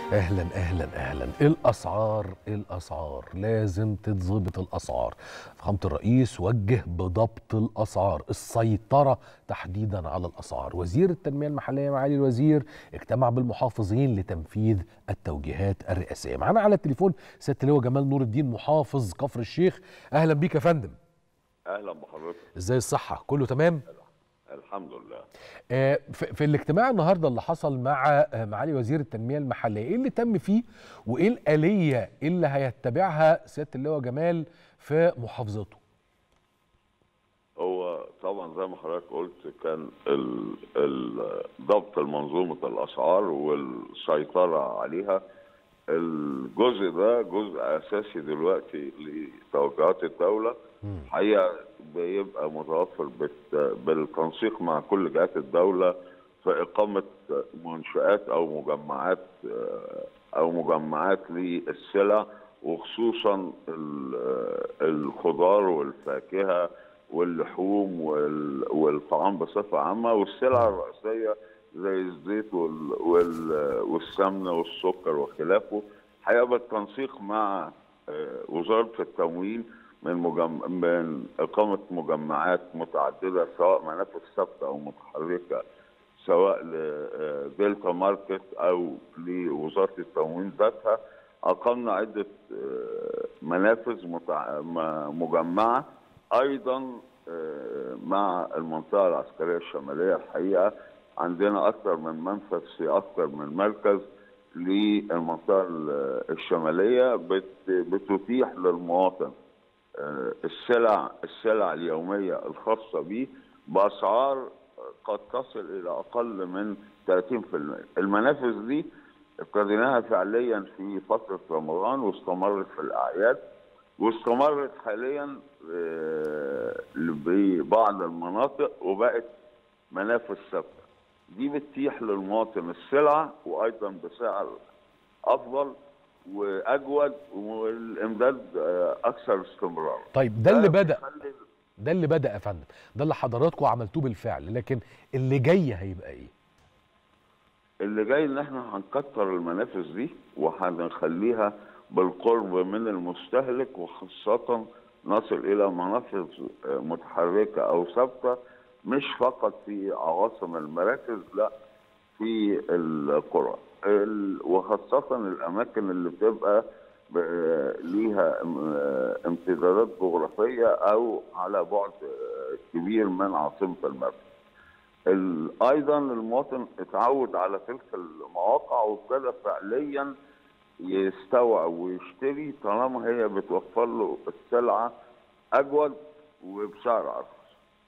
اهلا اهلا اهلا الاسعار الاسعار لازم تتظبط الاسعار فخامه الرئيس وجه بضبط الاسعار السيطره تحديدا على الاسعار وزير التنميه المحليه معالي الوزير اجتمع بالمحافظين لتنفيذ التوجيهات الرئاسيه معانا على التليفون سياده اللواء جمال نور الدين محافظ كفر الشيخ اهلا بيك يا فندم اهلا بحضرتك ازاي الصحه كله تمام الحمد لله آه، في في الاجتماع النهارده اللي حصل مع آه، معالي وزير التنميه المحليه ايه اللي تم فيه وايه الاليه اللي هيتبعها سياده اللواء جمال في محافظته هو طبعا زي ما حضرتك قلت كان ال- ال- ضبط منظومه الاسعار والسيطره عليها الجزء ده جزء اساسي دلوقتي لتوجهات الدوله حقيقه بيبقى متوفر بت- بالتنسيق مع كل جهات الدوله في اقامه منشات او مجمعات او مجمعات للسلع وخصوصا ال- الخضار والفاكهه واللحوم وال- والطعام بصفه عامه والسلع الرئيسيه زي الزيت وال- وال- والسمنه والسكر وخلافه حقيقه بالتنسيق مع آه، وزاره التموين من مجم... من اقامه مجمعات متعدده سواء منافذ ثابته او متحركه سواء لدلتا ماركت او لوزاره التموين ذاتها اقمنا عده آه، منافذ متع... م- مجمعه ايضا آه، مع المنطقه العسكريه الشماليه الحقيقه عندنا اكثر من منفذ في اكثر من مركز للمنطقه ال- الشماليه بت... بتتيح للمواطن آه، السلع السلع اليوميه الخاصه به باسعار قد تصل الى اقل من 30% المنافذ دي ابتديناها فعليا في فتره رمضان واستمرت في الاعياد واستمرت حاليا آه، ببعض المناطق وبقت منافذ ثابته دي بتتيح للمواطن السلعه وايضا بسعر افضل واجود والامداد آه، اكثر استمرار طيب ده اللي بدا بيخلي ده اللي بدا يا فندم ده اللي حضراتكم عملتوه بالفعل لكن اللي جاي هيبقى ايه اللي جاي ان احنا هنكتر المنافذ دي وهنخليها بالقرب من المستهلك وخاصة نصل الى منافذ آه، متحركة او ثابتة مش فقط في عواصم المراكز لا في القرى ال- وخاصة الاماكن اللي بتبقى ب- ليها آه، امتدادات جغرافية او على بعد آه، كبير من عاصمة المركز ال- ايضا المواطن اتعود على تلك المواقع وابتدى فعليا يستوعب ويشتري طالما هي بتوفر له السلعه اجود وبسعر ارخص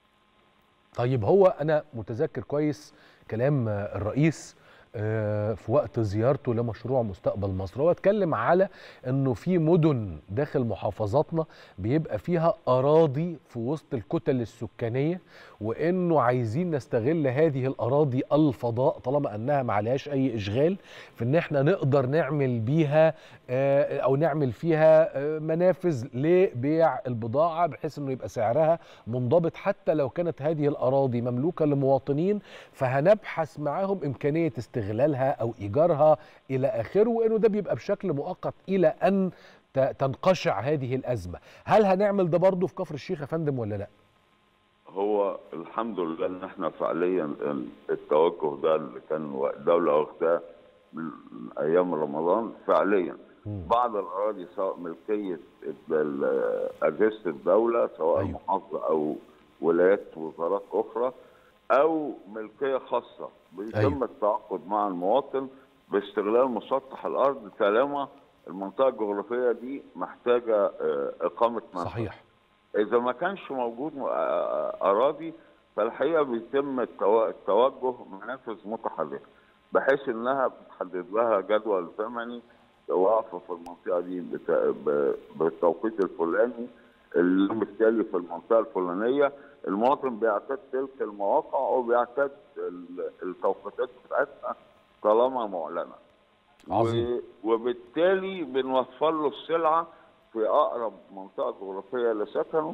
طيب هو انا متذكر كويس كلام آه، الرئيس آه، في وقت زيارته لمشروع مستقبل مصر هو اتكلم على انه في مدن داخل محافظاتنا بيبقى فيها اراضي في وسط الكتل السكانيه وانه عايزين نستغل هذه الاراضي الفضاء طالما انها ما عليهاش اي اشغال في ان احنا نقدر نعمل بيها آه، او نعمل فيها آه، منافذ لبيع البضاعه بحيث انه يبقى سعرها منضبط حتى لو كانت هذه الاراضي مملوكه لمواطنين فهنبحث معاهم امكانيه استغلالها او ايجارها الى اخره وانه ده بيبقى بشكل مؤقت الى ان ت- تنقشع هذه الازمه هل هنعمل ده برضه في كفر الشيخ يا فندم ولا لا هو الحمد لله ان احنا فعليا ال- التوجه ده اللي كان الدوله واخداه من ايام رمضان فعليا بعض الاراضي سواء ملكيه ال- اجهزه الدوله سواء أيوة. أيوه. محافظه او ولايات وزارات اخرى او ملكيه خاصه بيتم أيوة. أيوه. التعاقد مع المواطن باستغلال مسطح الارض طالما المنطقه الجغرافيه دي محتاجه آه، اقامه منفذ صحيح اذا ما كانش موجود م- آه، اراضي فالحقيقه بيتم التو- التوجه منافذ متحركه بحيث انها بتحدد لها جدول زمني واقفه في المنطقه دي بتا- ب- بالتوقيت الفلاني اليوم التالي في المنطقه الفلانيه المواطن بيعتاد تلك المواقع وبيعتاد ال- التوقيتات بتاعتها طالما معلنه عظيم. و- وبالتالي بنوفر له السلعه في اقرب منطقه جغرافيه لسكنه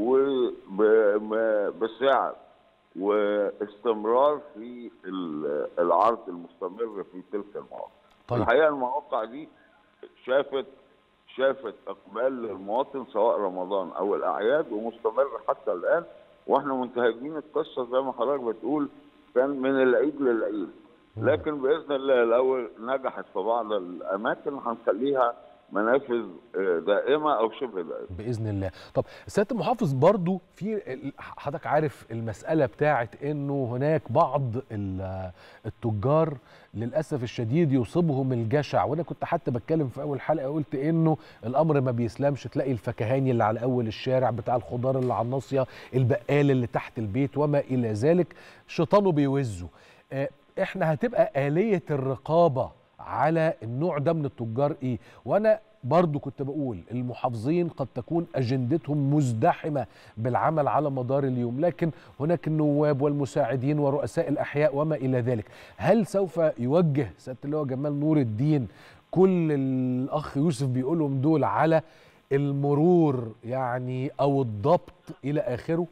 وبسعر واستمرار في ال- العرض المستمر في تلك المواقع طيب. الحقيقه المواقع دي شافت شافت اقبال للمواطن سواء رمضان او الاعياد ومستمر حتى الان واحنا منتهجين القصه زي ما حضرتك بتقول كان من العيد للعيد لكن باذن الله لو نجحت في بعض الاماكن هنخليها منافذ آه، دائمه او شبه دائمه باذن الله طب سياده المحافظ برضو في ال- حضرتك عارف المساله بتاعت انه هناك بعض ال- التجار للاسف الشديد يصيبهم الجشع وانا كنت حتى بتكلم في اول حلقه قلت انه الامر ما بيسلمش تلاقي الفكهاني اللي على اول الشارع بتاع الخضار اللي على الناصيه البقال اللي تحت البيت وما الى ذلك شيطانه بيوزه آه، احنا هتبقى آلية الرقابة على النوع ده من التجار ايه وانا برضو كنت بقول المحافظين قد تكون اجندتهم مزدحمة بالعمل على مدار اليوم لكن هناك النواب والمساعدين ورؤساء الاحياء وما الى ذلك هل سوف يوجه سيادة اللواء جمال نور الدين كل الاخ يوسف بيقولهم دول على المرور يعني او الضبط الى اخره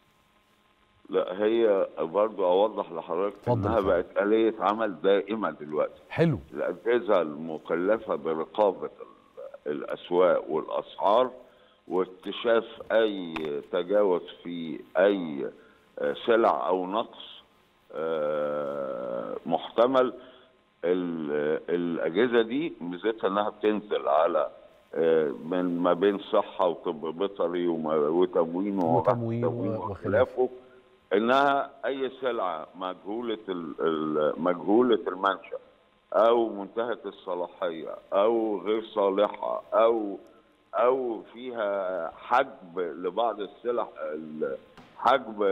لا هي برضو اوضح لحضرتك اتفضل انها اتفضل. بقت اليه عمل دائمه دلوقتي حلو الاجهزه المكلفه برقابه ال- الاسواق والاسعار واكتشاف اي تجاوز في اي آه، سلع او نقص آه، محتمل ال- الاجهزه دي ميزتها انها بتنزل على آه، من ما بين صحه وطب بيطري وما- وتموين ووضع وتموين تموين و- وخلافه انها اي سلعه مجهوله ال- ال- مجهوله المنشا او منتهيه الصلاحيه او غير صالحه او او فيها حجب لبعض السلع ال- حجب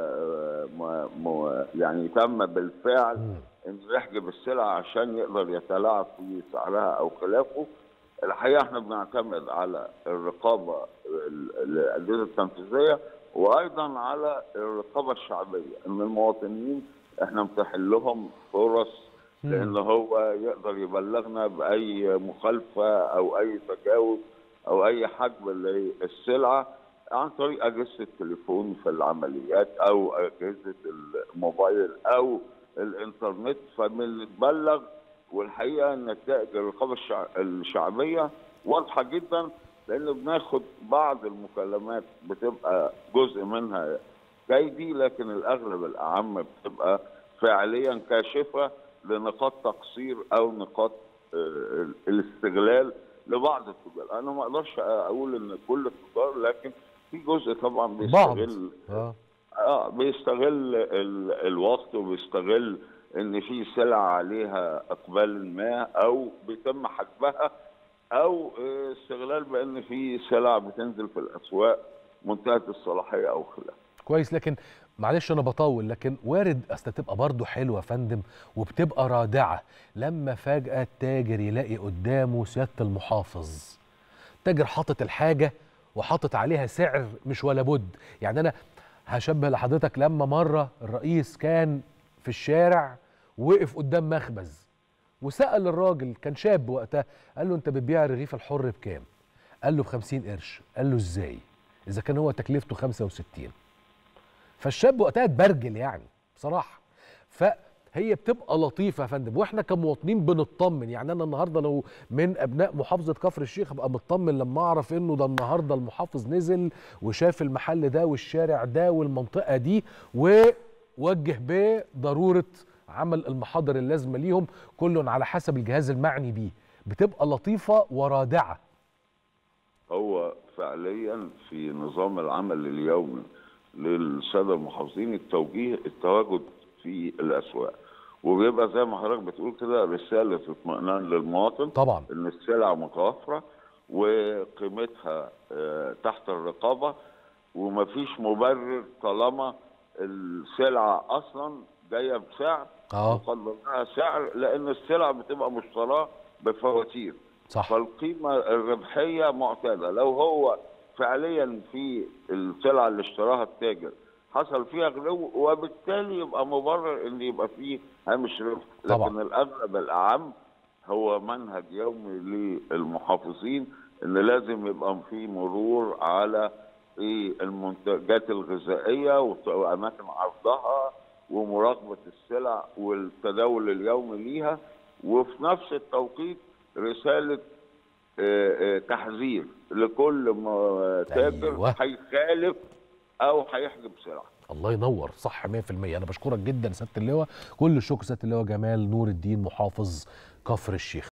آه، م- م- يعني تم بالفعل مم. انه يحجب السلع عشان يقدر يتلاعب في سعرها او خلافه الحقيقه احنا بنعتمد على الرقابه ال- الاجهزه التنفيذيه وايضا على الرقابه الشعبيه ان المواطنين احنا متاحين لهم فرص مم. لان هو يقدر يبلغنا باي مخالفه او اي تجاوز او اي حجب للسلعه عن طريق اجهزه التليفون في العمليات او اجهزه الموبايل او الانترنت فبنتبلغ والحقيقه نتائج الرقابه الشع- الشعبيه واضحه جدا لان بناخد بعض المكالمات بتبقى جزء منها كيدي لكن الاغلب الاعم بتبقى فعليا كاشفه لنقاط تقصير او نقاط آه، الاستغلال لبعض التجار انا ما اقدرش اقول ان كل التجار لكن في جزء طبعا بعض بيستغل اه اه بيستغل ال- الوقت وبيستغل ان في سلع عليها اقبال ما او بيتم حجبها او آه، استغلال بان في سلع بتنزل في الاسواق منتهيه الصلاحيه او خلافه كويس لكن معلش انا بطول لكن وارد اصل تبقى برضه حلوه يا فندم وبتبقى رادعه لما فجاه التاجر يلاقي قدامه سياده المحافظ تاجر حاطط الحاجه وحاطط عليها سعر مش ولا بد يعني انا هشبه لحضرتك لما مره الرئيس كان في الشارع وقف قدام مخبز وسال الراجل كان شاب وقتها قال له انت بتبيع الرغيف الحر بكام قال له ب 50 قرش قال له ازاي اذا كان هو تكلفته 65 فالشاب وقتها اتبرجل يعني بصراحه فهي بتبقى لطيفه يا فندم واحنا كمواطنين بنطمن يعني انا النهارده لو من ابناء محافظه كفر الشيخ ابقى مطمن لما اعرف انه ده النهارده المحافظ نزل وشاف المحل ده والشارع ده والمنطقه دي ووجه بضروره عمل المحاضر اللازمه ليهم كل على حسب الجهاز المعني بيه بتبقى لطيفه ورادعه هو فعليا في نظام العمل اليومي للساده المحافظين التوجيه التواجد في الاسواق وبيبقى زي ما حضرتك بتقول كده رساله اطمئنان للمواطن طبعا ان السلع متوفره وقيمتها آه، تحت الرقابه ومفيش مبرر طالما السلعه اصلا جايه بسعر اه مقدر لها سعر لان السلع بتبقى مشتراه بفواتير صح فالقيمه الربحيه معتاده لو هو فعليا في السلعه اللي اشتراها التاجر حصل فيها غلو وبالتالي يبقى مبرر ان يبقى فيه هامش ربح طبعا. لكن الاغلب الاعم هو منهج يومي للمحافظين ان لازم يبقى في مرور على ايه المنتجات الغذائيه وت- واماكن عرضها ومراقبه السلع والتداول اليومي ليها وفي نفس التوقيت رساله آه، آه، تحذير لكل ما تاجر أيوة. هيخالف او هيحجب سلعه الله ينور صح 100% انا بشكرك جدا سياده اللواء كل الشكر سياده اللواء جمال نور الدين محافظ كفر الشيخ